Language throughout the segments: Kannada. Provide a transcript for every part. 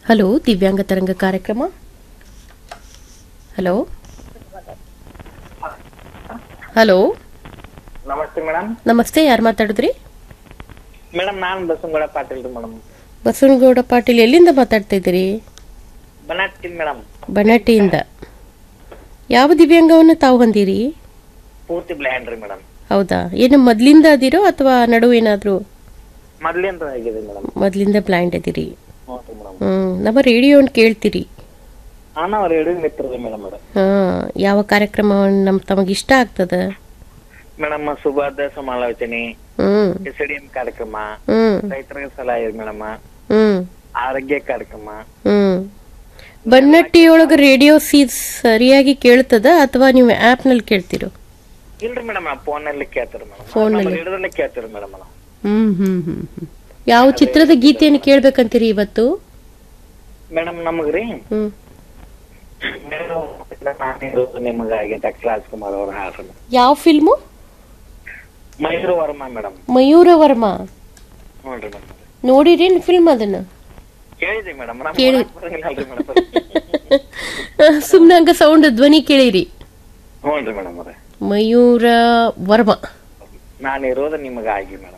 ಹಲೋ ದಿವ್ಯಾಂಗ ತರಂಗ ಕಾರ್ಯಕ್ರಮ ಹಲೋ ಹಲೋ ನಮಸ್ತೆ ಮೇಡಮ್ ನಮಸ್ತೆ ಯಾರು ಮಾತಾಡಿದ್ರಿ ಮೇಡಮ್ ನಾನು ಬಸವನಗೌಡ ಪಾಟೀಲ್ ರೀ ಮೇಡಮ್ ಬಸವನಗೌಡ ಪಾಟೀಲ್ ಎಲ್ಲಿಂದ ಮಾತಾಡ್ತಾ ಇದ್ದೀರಿ ಬನಾಟ್ಟಿ ಮೇಡಮ್ ಬನಟ್ಟಿಯಿಂದ ಯಾವ ದಿವ್ಯಾಂಗವನ್ನು ತಾವು ಹೊಂದಿರಿ ಪೂರ್ತಿ ಬ್ಲ್ಯಾಂಡ್ ರೀ ಮೇಡಮ್ ಹೌದಾ ಏನು ಮೊದಲಿಂದ ಅದಿರೋ ಅಥವಾ ನಡುವೇನಾದರೂ ಮೊದ್ಲಿಂದ ಆಗಿದೆ ಮೇಡಮ್ ಮೊದಲಿಂದ ಬ್ಲೈಂಡ್ ಅದಿರಿ ಹ್ಞೂ ರೀ ಮೇಡಮ್ ಹ್ಞೂ ನಮ್ಮ ರೇಡಿಯೋನ ಕೇಳ್ತೀರಿ ಹಾ ನಾವು ರೇಡಿಯೋ ಮಿತ್ರ ರೀ ಮೇಡಮ್ ಹಾಂ ಯಾವ ಕಾರ್ಯಕ್ರಮವನ್ನು ನಮ್ಮ ತಮಗೆ ಇಷ್ಟ ಆಗ್ತದ ಮೇಡಮ್ ಸುಭಾದ ಸಮಾಲೋಚನೆ ಹ್ಞೂ ಎಸ್ ಡಿ ಎಂ ಕಾರ್ಯಕ್ರಮ ಹ್ಞೂ ರೈತರಿಗೆ ಸಲಹೆ ಮೇಡಮ್ ಹ್ಞೂ ಆರೋಗ್ಯ ಕಾರ್ಯಕ್ರಮ ಹ್ಮ್ ಬನ್ನಟ್ಟಿಯೊಳಗೆ ರೇಡಿಯೋ ಸಿ ಸರಿಯಾಗಿ ಕೇಳ್ತದ ಅಥವಾ ನೀವು ಆ್ಯಪ್ನಲ್ಲಿ ಕೇಳ್ತಿರೋ ಇಲ್ರಿ ಮೇಡಮ್ ಫೋನಲ್ಲಿ ಕೇಳ್ತಾರೆ ಮೇಡಮ್ Phone ನಲ್ಲಿ? ರೇಡಿಯೋದಲ್ಲೇ ಕೇಳ್ತೀರಿ ಮೇಡಮ್ ನಾವು ಹ್ಮ್ ಹ್ಮ್ ಹ್ಮ್ ಹ್ಮ್ ಯಾವ ಚಿತ್ರದ ಗೀತೆಯನ್ನು ಕೇಳ್ಬೇಕಂತೀರಿ ಇವತ್ತು ಮೇಡಮ್ ನಮಗ್ರಿ ಹ್ಮ್ ನಾನಿರೋದು ನಿಮಗಾಗಿ ಡಾಕ್ಟರ್ ರಾಜ್ಕುಮಾರ್ ಅವ್ರ ಹಾಡ್ರಿ ಯಾವ ಫಿಲ್ಮು ಮಯೂರ್ ವರ್ಮಾ ಮೇಡಮ್ ಮಯೂರ ವರ್ಮ ನೋಡ್ರಿ ಮೇಡಮ್ ನೋಡಿರೇನು ಫಿಲ್ಮ್ ಅದನ್ನ ಕೇಳಿದ್ರಿ ಮೇಡಮ್ ಕೇಳಿ. ಬರಂಗಿಲ್ಲಲ್ರಿ ಮೇಡಮ್ ಸುಮ್ಮನೆ ಹಂಗ ಸೌಂಡ್ ಧ್ವನಿ ಕೇಳಿರಿ ಹ್ಞೂನ್ರಿ ಮೇಡಮ್ ಅವ್ರೆ ಮಯೂರ ವರ್ಮ ನಾನಿರೋದು ನಿಮಗಾಗಿ ಮೇಡಮ್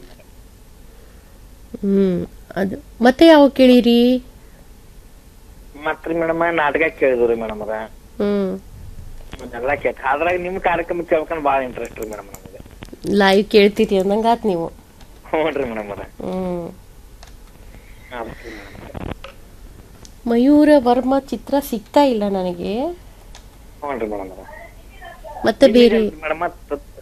ಹ್ಮ್ ಅದು ಮತ್ತೆ ಯಾವ ಕೇಳಿರಿ ಮತ್ರಿ ಮೇಡಮ್ ನಾಟಕ ಕೇಳಿದ್ರಿ ಮೇಡಮ್ ಅದ ಹ್ಮ್ ಎಲ್ಲ ಕೇಳ್ತ ಅದ್ರಾಗ ನಿಮ್ ಕಾರ್ಯಕ್ರಮ ಕೇಳ್ಕೊಂಡು ಭಾಳ ಇಂಟ್ರೆಸ್ಟ್ ರೀ ಮೇಡಮ್ ನಮಗೆ ಲೈವ್ ಕೇಳ್ತೀರಿ ಅಂದಂಗಾತ್ ನೀವು ಹ್ಞೂನ್ರಿ ಮೇಡಮ್ ಅದ ಹ್ಮ್ ಹಾಂ ಮೇಡಮ್ ಮಯೂರ ವರ್ಮ ಚಿತ್ರ ಸಿಗ್ತಾ ಇಲ್ಲ ನನಗೆ ಹ್ಞೂನ್ರಿ ಮೇಡಮ್ ಅದ ಮತ್ತೆ ಬೇರೆ ಮೇಡಮ್